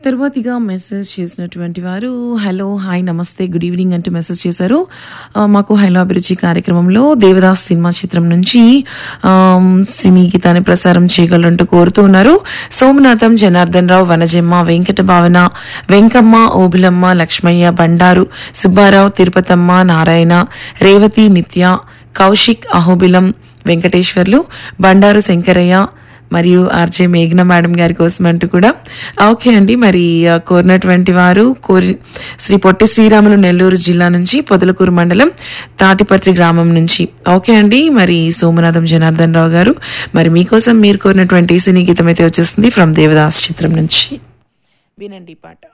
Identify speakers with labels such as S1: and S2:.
S1: తర్వాతిగా message చేసినటువంటి వారు hello hi నమస్తే గుడ్ ఈవినింగ్ అంటూ మెసేజ్ చేశారు ఆ, మాకు హలో అభిరుచి కార్యక్రమంలో దేవదాస్ సినిమా చిత్రం నుంచి ఆమ్, సినీ గీతాన్ని ప్రసారం చేయగలరంటూ కోరుతూ ఉన్నారు సోమనాథం జనార్దన్ రావు వనజమ్మ వెంకట భావన వెంకమ్మ ఓబులమ్మ లక్ష్మయ్య బండారు సుబ్బారావు తిరుపతమ్మ నారాయణ రేవతి నిత్య కౌశిక్ అహోబిలం వెంకటేశ్వర్లు బండారు శంకరయ్య మరియు ఆర్జే మేఘన మేడం గారి కోసం అంటూ కూడా ఓకే అండి మరి ఆ, కోరినటువంటి వారు కోరి శ్రీ పొట్టి శ్రీరాములు నెల్లూరు జిల్లా నుంచి పొదలకూరు మండలం తాటిపర్తి గ్రామం నుంచి ఓకే అండి మరి సోమనాథం జనార్దన్ రావు గారు మరి మీకోసం మీరు కోరినటువంటి సినీ గీతం అయితే వచ్చేస్తుంది ఫ్రమ్ దేవదాస్ చిత్రం నుంచి వినండి ఈ పాట